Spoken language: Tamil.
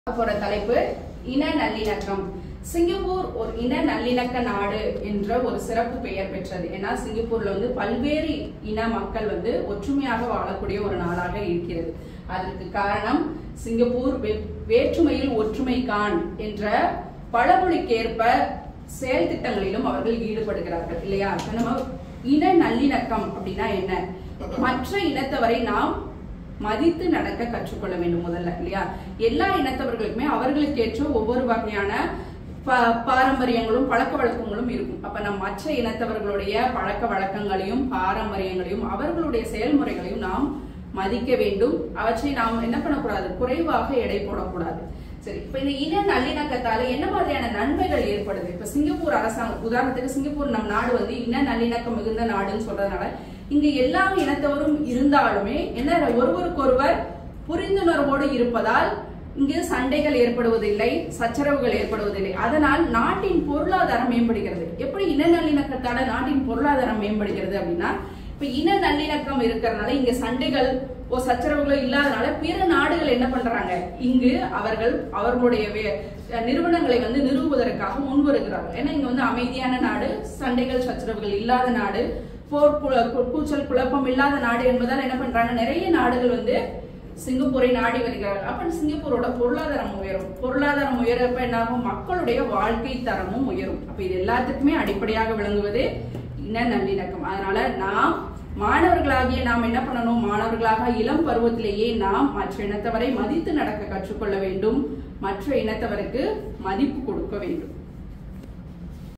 போற தலைப்பு இன நல்லிணக்கம் சிங்கப்பூர் ஒரு இன நல்லிணக்க நாடு என்ற ஒரு சிறப்பு பெயர் பெற்றது ஏன்னா சிங்கப்பூர்ல வந்து பல்வேறு இன மக்கள் வந்து ஒற்றுமையாக வாழக்கூடிய ஒரு நாடாக இருக்கிறது அதற்கு காரணம் சிங்கப்பூர் வே- வேற்றுமையில் ஒற்றுமை காண் என்ற பழமொழிக்கேற்ப செயல் திட்டங்களிலும் அவர்கள் ஈடுபடுகிறார்கள் இல்லையா இப்ப நம்ம இன நல்லிணக்கம் அப்படின்னா என்ன மற்ற இனத்தவரை நாம் மதித்து நடக்க கற்றுக்கொள்ள வேண்டும் முதல்ல இல்லையா எல்லா இனத்தவர்களுக்குமே அவர்களுக்கு ஏற்ற ஒவ்வொரு வகையான ப- பாரம்பரியங்களும் பழக்க வழக்கங்களும் இருக்கும் அப்ப நம் மற்ற இனத்தவர்களுடைய பழக்க வழக்கங்களையும் பாரம்பரியங்களையும் அவர்களுடைய செயல்முறைகளையும் நாம் மதிக்க வேண்டும் அவற்றை நாம் என்ன பண்ணக்கூடாது குறைவாக எடை போடக்கூடாது சரி இப்ப இந்த இன நல்லிணக்கத்தால என்ன மாதிரியான நன்மைகள் ஏற்படுது இப்ப சிங்கப்பூர் அரசாங்கம் உதாரணத்துக்கு சிங்கப்பூர் நம் நாடு வந்து இன நல்லிணக்கம் மிகுந்த நாடுன்னு சொல்றதுனால இங்க எல்லா இனத்தவரும் இருந்தாலுமே என்ன ஒருவருக்கொருவர் புரிந்துணர்வோடு இருப்பதால் இங்கு சண்டைகள் ஏற்படுவதில்லை சச்சரவுகள் ஏற்படுவதில்லை அதனால் நாட்டின் பொருளாதாரம் மேம்படுகிறது எப்படி இன நல்லிணக்கத்தால நாட்டின் பொருளாதாரம் மேம்படுகிறது அப்படின்னா இப்ப இன நல்லிணக்கம் இருக்கிறதுனால இங்க சண்டைகள் ஓ சச்சரவுகளோ இல்லாதனால பிற நாடுகள் என்ன பண்றாங்க இங்கு அவர்கள் அவர்களுடைய வே- நிறுவனங்களை வந்து நிறுவுவதற்காக முன் வருகிறார்கள் ஏன்னா இங்க வந்து அமைதியான நாடு சண்டைகள் சச்சரவுகள் இல்லாத நாடு போர் குல- கு- கூச்சல் குழப்பம் இல்லாத நாடு என்பதால் என்ன பண்றாங்க நிறைய நாடுகள் வந்து சிங்கப்பூரை நாடி வருகிறார்கள் அப்ப சிங்கப்பூரோட பொருளாதாரம் உயரும் பொருளாதாரம் உயரப்ப என்னாகும் மக்களுடைய வாழ்க்கை தரமும் உயரும் அப்ப இது எல்லாத்துக்குமே அடிப்படையாக விளங்குவது இன நல்லிணக்கம் அதனால நாம் மாணவர்களாகிய நாம் என்ன பண்ணணும் மாணவர்களாக இளம் பருவத்திலேயே நாம் மற்ற இனத்தவரை மதித்து நடக்க கற்றுக்கொள்ள வேண்டும் மற்ற இனத்தவருக்கு மதிப்பு கொடுக்க வேண்டும்